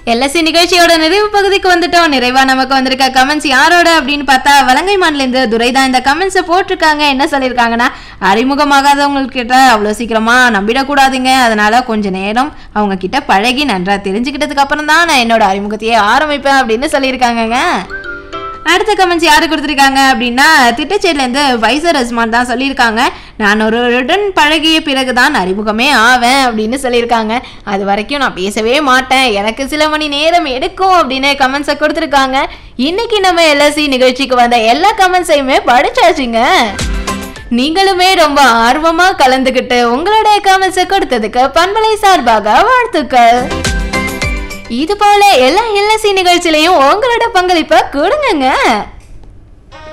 LSC நிகழ்ச்சியோட நிறைவு பகுதிக்கு வந்துட்டோம் நிறைவா நமக்கு வந்திருக்க கமெண்ட்ஸ் யாரோட அப்படின்னு பார்த்தா வலங்கைமான்ல இருந்து துரை தான் இந்த கமெண்ட்ஸை போட்டிருக்காங்க என்ன சொல்லியிருக்காங்கன்னா அறிமுகமாகாதவங்க கிட்ட அவ்வளோ சீக்கிரமா நம்பிடக்கூடாதுங்க அதனால கொஞ்ச நேரம் அவங்க கிட்ட பழகி நன்றா தெரிஞ்சுக்கிட்டதுக்கு அப்புறம் தான் நான் என்னோட அறிமுகத்தையே ஆரம்பிப்பேன் அப்படின்னு சொல்லியிருக்காங்கங்க அடுத்த கமெண்ட்ஸ் யாரு கொடுத்துருக்காங்க அப்படின்னா திட்டச்சேரிலேருந்து வைசர் ரஸ்மான் தான் சொல்லியிருக்காங்க நான் ஒருவருடன் பழகிய பிறகு தான் அறிமுகமே ஆவேன் அப்படின்னு சொல்லியிருக்காங்க அது வரைக்கும் நான் பேசவே மாட்டேன் எனக்கு சில மணி நேரம் எடுக்கும் அப்படின்னு கமெண்ட்ஸை கொடுத்துருக்காங்க இன்னைக்கு நம்ம எல்எஸ்சி நிகழ்ச்சிக்கு வந்த எல்லா கமெண்ட்ஸையுமே படிச்சாச்சுங்க நீங்களுமே ரொம்ப ஆர்வமா கலந்துக்கிட்டு உங்களுடைய கமெண்ட்ஸை கொடுத்ததுக்கு பண்பலை சார்பாக வாழ்த்துக்கள் இது போல எல்லா எல்எஸ்சி நிகழ்ச்சியிலையும் உங்களோட பங்களிப்பை கொடுங்கங்க